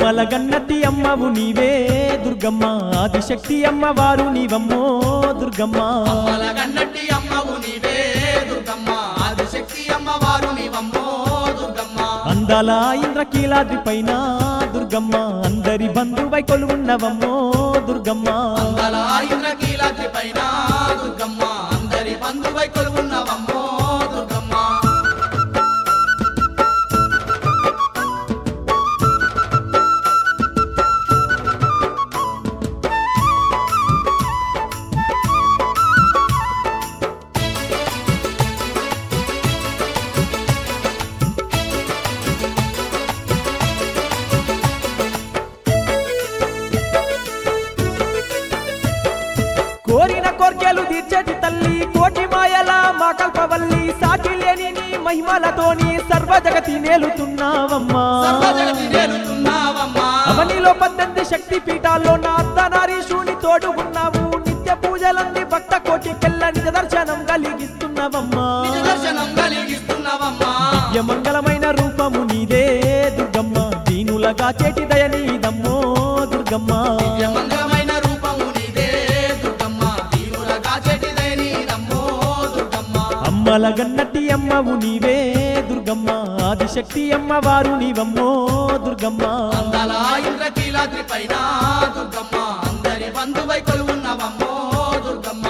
అమ్మల గన్నతి అమ్మవు నీవే దుర్గమ్మ ఆదిశక్తి అమ్మవారు నీవమ్మో దుర్గమ్మ అమ్మలగన్నట్టి అమ్మవు నీవే దుర్గమ్మ ఆదిశక్తి అమ్మవారు నీవమ్మో దుర్గమ్మ అందాల ఇంద్రకీలాద్రి పైన దుర్గమ్మ అందరి బంధువై కొలువున్నవమ్మో దుర్గమ్మ అందల ఇంద్రకీలాద్రి పైన దుర్గమ్మ అందరి బంధువై కొలువున్నవమ్మో దుర్గమ్మ కోరిన కోర్కెలు తీర్చేటి తల్లి కోటి మాయల మా కల్పవల్లి సాటి లేని నీ మహిమలతోని సర్వ జగతి నేలుతున్నావమ్మా సర్వజగతి నేలుతున్నావమ్మా అవనిలో పద్దెనిమిది శక్తి పీఠాల్లో నా అర్ధనారీశుని తోడు ఉన్నావు నిత్య పూజలంది భక్త కోటికెళ్ళ నిజ దర్శనం కలిగిస్తున్నవమ్మా నిజ దర్శనం కలిగిస్తున్నావమ్మా మంగళమైన రూపము నీదే దుర్గమ్మ దీనులగా చేటి దయ నీదమ్మో దుర్గమ్మ మంగళమైన రూపము నీదే దుర్గమ్మ దీనులగా చెటిదే నీదమ్మో దుర్గమ్మ అమ్మల గన్నటి అమ్మవు నీవే దుర్గమ్మ ఆదిశక్తి అమ్మవారు నీవమ్మో దుర్గమ్మ అందల ఇంద్రకీలాద్రి పైన దుర్గమ్మ అందరి బంధువై కొలువున్నవమ్మో దుర్గమ్మ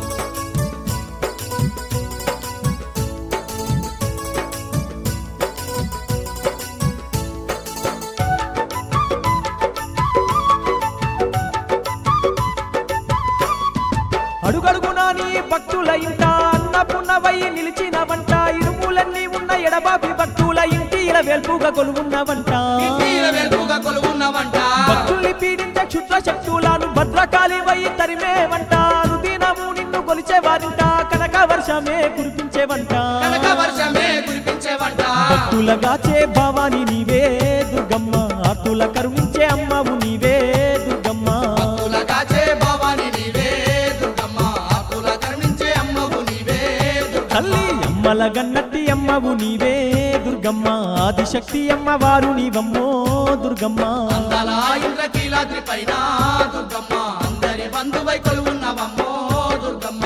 అడుగడుగునా నీ భక్తుల ఇంట అన్నపున్నవై నిలిచిన వంట ఇరుములన్నీ ఉన్న ఎడబాబి భక్తుల ఇంటి ఇల వెల్పుగా కొలువున్నవంట తీర వెలుగుగా కొలువున్నవంట భక్తుల్ని పీడించే క్షుద్ర శక్తులను భద్రకాళి వై తరిమే వంట అనుదినము నిన్ను కొలిచే వారింట కనక వర్షమే కురిపించేవంట కనక వర్షమే కురిపించేవంట భక్తులగాచే భవాని నీవే దుర్గమ్మ ఆర్తుల కరుణించే అమ్మవు నీవే దుర్గమ్మ భక్తుల కాచే భవాని నీవే దుర్గమ్మ ఆకుల కరుణించే అమ్మవు నీవే దుర్గమ్మ తల్లి అమ్మల గన్నట్టి అమ్మవు నీవే దుర్గమ్మ ఆదిశక్తి అమ్మవారు నీవమ్మో దుర్గమ్మ అందల ఇంద్రకీలాద్రి పైన దుర్గమ్మ అందరి బంధువై కొలువున్నవమ్మో దుర్గమ్మ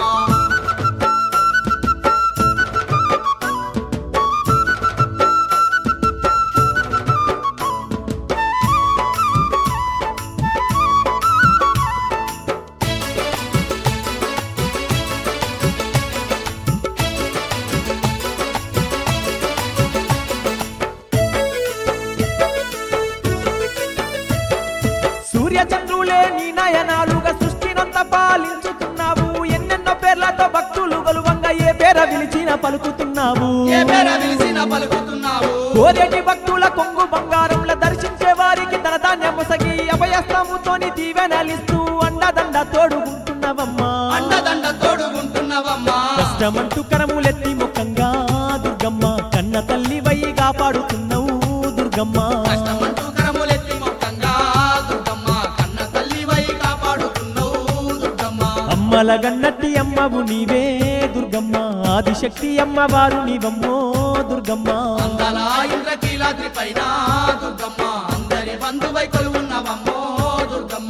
సూర్య చంద్రులే నీ నయనాలుగా సృష్టినంత పాలించుతున్నావు ఎన్నెన్నో పేర్లతో భక్తులు గొలువంగా ఏ పేర పిలిచిన పలుకుతున్నావు ఏ పేర పిలిచిన పలుకుతున్నావు కోదేటి భక్తుల కొంగు బంగారంల దర్శించే వారికి తన ధాన్యం మొసగి అభయస్తముతోని దీవెనలిస్తూ అండదండ తోడుకుంటున్నవమ్మా అండదండ తోడుగుంటున్నవమ్మా కష్టమంటూ కరములెత్తి ముఖంగా దుర్గమ్మ కన్న తల్లి వై కాపాడుతున్నావు దుర్గమ్మ కష్టమంటూ కరములెత్తి మొత్తంగా దుర్గమ్మ కన్న తల్లివై కాపాడుతున్నావు దుర్గమ్మ అమ్మల గన్నట్టి అమ్మవు నీవే దుర్గమ్మ ఆదిశక్తి అమ్మవారు నీవమ్మో దుర్గమ్మ అందల ఇంద్రకీలాద్రి పైన దుర్గమ్మ అందరి బంధువై కొలువున్నవమ్మో దుర్గమ్మ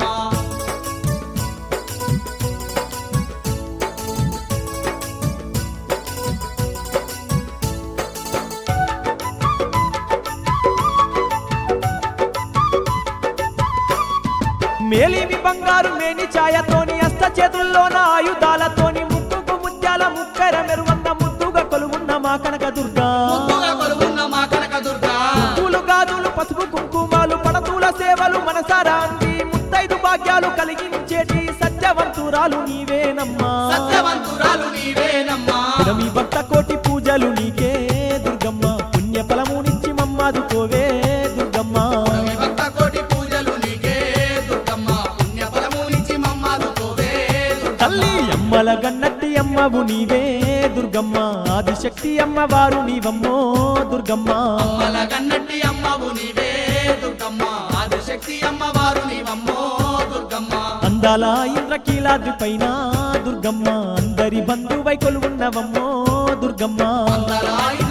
మేలిమి బంగారు మేని ఛాయతోని అస్త చేతుల్లోన ఆయుధాలతోని ముక్కుకు ముత్యాల ముక్కర మెరువన్న ముద్దుగా కొలువున్న మా కనక దుర్గా ముద్దుగా కొలువున్న మా కనక దుర్గా పూలు గాజులు పసుపు కుంకుమాలు పడతుల సేవలు మనసారా అంది ముత్తైదు భాగ్యాలు కలిగించేటి సత్యవంతురాలు నీవేనమ్మా సత్యవంతురాలు నీవేనమ్మా మీ భక్త కోటి పూజలు నీకే దుర్గమ్మ పుణ్య ఫలమునిచ్చి మమ్మాదుకోవే దుర్గమ్మ మీ భక్త కోటి పూజలు నీకే దుర్గమ్మ పుణ్య ఫలమునిచ్చి మమ్మాదుకోవే దుర్గమ్మ తల్లి అమ్మల గన్నట్టి అమ్మవు నీవే దుర్గమ్మ ఆదిశక్తి అమ్మవారు నీవమ్మో దుర్గమ్మ అమ్మల కన్నట్టి అమ్మవు నీవే దుర్గమ్మ ఆదిశక్తి అమ్మవారు నీవమ్మో దుర్గమ్మ అందాల ఇంద్రకీలాద్రి పైన దుర్గమ్మ అందరి బంధువై కొలువున్నవమ్మో దుర్గమ్మ అందరాయి